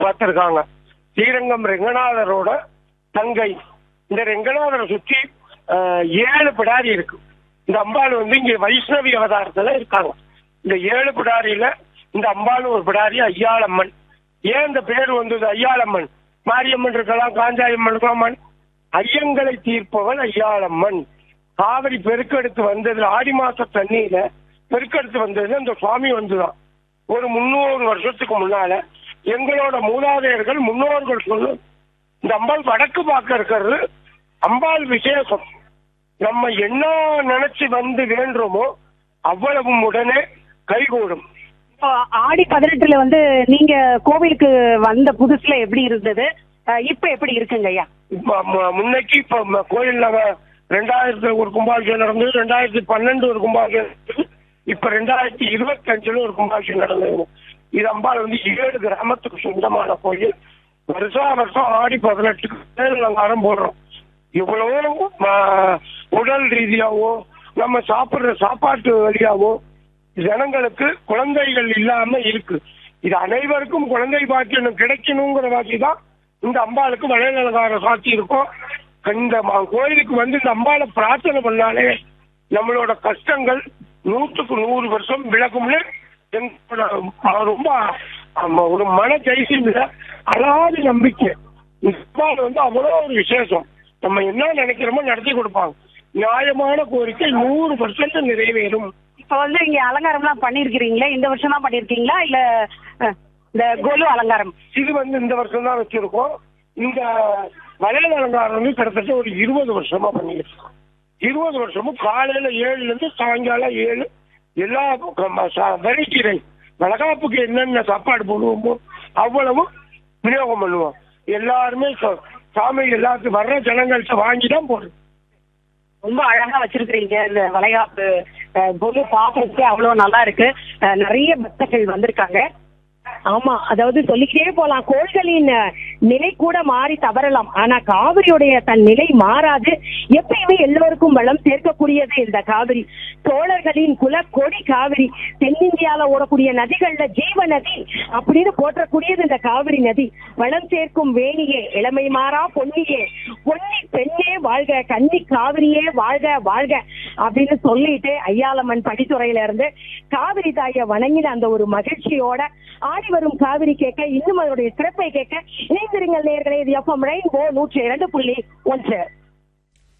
பார்த்திருக்காங்க ஸ்ரீரங்கம் ரெங்கநாதரோட தங்கை இந்த ரெங்கநாதரை சுற்றி அஹ், ஏழு பிடாரி இருக்கு இந்த அம்பாள் வந்து இங்க வைஷ்ணவி அவதாரத்துல இருக்காங்க இந்த ஏழு பிடாரியில இந்த அம்பாள் ஒரு பிடாரி ஐயாளம்மன் ஏன் இந்த பேர் வந்தது ஐயாளம்மன் மாரியம்மன் இருக்கலாம் காஞ்சாயம்மன் இருக்கலாம் ஐயங்களை தீர்ப்பவன் ஐயாளம்மன் காவிரி பெருக்கெடுத்து வந்ததுல ஆடி மாச தண்ணியில பெருக்கெடுத்து வந்ததுல இந்த சுவாமி வந்துதான் ஒரு முன்னூறு வருஷத்துக்கு முன்னால எங்களோட மூதாதையர்கள் முன்னோர்கள் சொல்லு இந்த அம்பாள் வடக்கு பார்க்க இருக்கிறது அம்பாள் விசேஷம் நம்ம என்ன நினைச்சு வந்து வேண்டுமோ அவ்வளவும் உடனே கைகூடும் இப்போ ஆடி பதினெட்டுல வந்து நீங்க கோவிலுக்கு வந்த புதுசுல எப்படி இருந்தது அஹ் இப்ப எப்படி இருக்குங்க ஐயா இப்ப ம- முன்னைக்கு இப்ப ம- கோயில்ல வ- ரெண்டாயிரத்துல ஒரு கும்பாபிஷேகம் நடந்தது ரெண்டாயிரத்தி பன்னெண்டு ஒரு கும்பாபிஷேகம் நடந்தது. இப்ப ரெண்டாயிரத்தி இருபத்தி அஞ்சுல ஒரு கும்பாபிஷேகம் நடந்தது இது அம்பாள் வந்து ஏழு கிராமத்துக்கு சொந்தமான கோயில் வருஷா வருஷம் ஆடி பதினெட்டுக்கு தேர் அலங்காரம் போடுறோம் இவ்வளவோ ம- உடல் ரீதியாவோ நம்ம சாப்பிடுற சாப்பாட்டு வழியாவோ ஜனங்களுக்கு குழந்தைகள் இல்லாம இருக்கு இது அனைவருக்கும் குழந்தை பாக்கியம் கிடைக்கணுங்கிற வாக்கி தான் இந்த அம்பாளுக்கு வளையல் அலங்கார சாட்சி இருக்கும் இந்த ம- கோயிலுக்கு வந்து இந்த அம்பாளை பிரார்த்தனை பண்ணாலே நம்மளோட கஷ்டங்கள் நூற்றுக்கு நூறு வருஷம் விலகும்னு எங்களோட ம- ரொம்ப ஆமா, ஒரு மன தைசியம் அழகாத நம்பிக்கை இந்த அம்பாள் வந்து அவ்வளோ ஒரு விசேஷம் நம்ம என்ன நினைக்கிறோமோ நடத்தி கொடுப்பாங்க நியாயமான கோரிக்கை நூறு பர்சன்ட் நிறைவேறும் இப்ப வந்து இங்க அலங்காரம் எல்லாம் பண்ணிருக்கீங்களா இந்த வருஷம் தான் பண்ணிருக்கீங்களா இல்ல அஹ், இந்த கொலு அலங்காரம் இது வந்து இந்த வருஷம் தான் வச்சிருக்கோம் இந்த வளையல் அலங்காரம் வந்து கிட்டத்தட்ட ஒரு இருபது வருஷமா பண்ணிட்டு இருக்கோம் இருபது வருஷமும் காலையில ஏழுல இருந்து சாயங்காலம் ஏழு எல்லா வெரைட்டி ரைஸ் வளகாப்புக்கு என்னென்ன சாப்பாடு போடுவோமோ அவ்வளவும் விநியோகம் பண்ணுவோம் எல்லாருமே சா- சாமி எல்லாத்துக்கும் வர்ற ஜனங்கள்ட்ட வாங்கி தான் போடுறோம் ரொம்ப அழகா வச்சிருக்கீங்க இந்த வளைகாப்பு அஹ், கொலு பாக்குறதுக்கு அவ்வளவு நல்லா இருக்கு அஹ், நிறைய பக்தர்கள் வந்திருக்காங்க ஆமா அதாவது சொல்லிக்கிட்டே போலாம் கோள்களின் அஹ், நிலை கூட மாறி தவறலாம் ஆனா காவிரியுடைய தன் நிலை மாறாது எப்பயுமே எல்லோருக்கும் வளம் சேர்க்கக்கூடியது இந்த காவிரி சோழர்களின் குல கொடி காவிரி தென்னிந்தியால ஓடக்கூடிய நதிகள்ல ஜீவ நதி அப்படின்னு போற்றக்கூடியது இந்த காவிரி நதி வளம் சேர்க்கும் வேணியே இளமை மாறா பொன்னியே பொன்னி பெண்ணே வாழ்க கன்னி காவிரியே வாழ்க வாழ்க அப்படின்னு சொல்லிட்டு ஐயாளம்மன் படித்துறையில இருந்து காவிரி தாயை வணங்கின அந்த ஒரு மகிழ்ச்சியோட ஆடி வரும் காவிரி கேட்க இன்னும் அதனுடைய சிறப்பை கேட்க இணைந்திருங்கள் நேயர்களே இது எஃப்எம் ரெயின்போ நூற்றி இரண்டு புள்ளி ஒன்று